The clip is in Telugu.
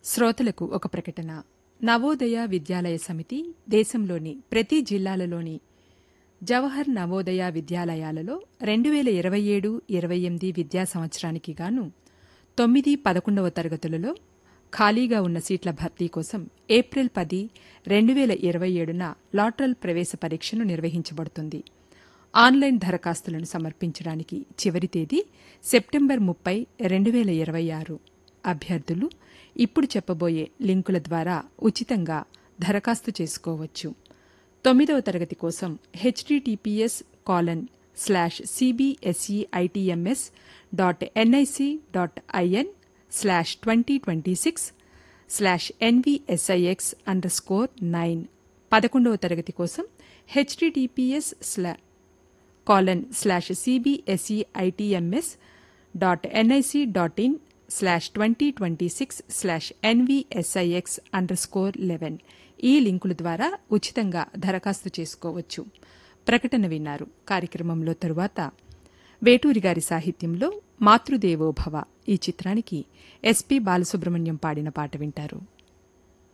శ్రోతలకు ఒక ప్రకటన నవోదయ విద్యాలయ సమితి దేశంలోని ప్రతి జిల్లాలలోని జవహర్ నవోదయ విద్యాలయాలలో రెండు వేల ఇరవై ఏడు ఇరవై ఎనిమిది విద్యా సంవత్సరానికి గాను తొమ్మిది పదకొండవ తరగతులలో ఖాళీగా ఉన్న సీట్ల భర్తీ కోసం ఏప్రిల్ పది రెండు వేల ఇరవై ఏడున లాటరల్ ప్రవేశ పరీక్షను నిర్వహించబడుతుంది ఆన్లైన్ దరఖాస్తులను సమర్పించడానికి చివరి తేదీ సెప్టెంబర్ ముప్పై రెండు వేల ఇరవై ఆరు అభ్యర్థులు ఇప్పుడు చెప్పబోయే లింకుల ద్వారా ఉచితంగా దరఖాస్తు చేసుకోవచ్చు తొమ్మిదవ తరగతి కోసం HTTPS colon slash CBSE ITMS dot NIC dot IN slash twenty twenty six slash NVSIX under score nine పదకొండవ తరగతి కోసం హెచ్డిటిపిఎస్ స్లా colon slash CBSE ITMS dot NIC dot IN slash twenty twenty six slash NVSIX under score eleven ఈ లింకుల ద్వారా ఉచితంగా దరఖాస్తు చేసుకోవచ్చు ప్రకటన విన్నారు కార్యక్రమంలో తరువాత వేటూరి గారి సాహిత్యంలో మాతృదేవోభవ ఈ చిత్రానికి ఎస్పి బాలసుబ్రహ్మణ్యం పాడిన పాట వింటారు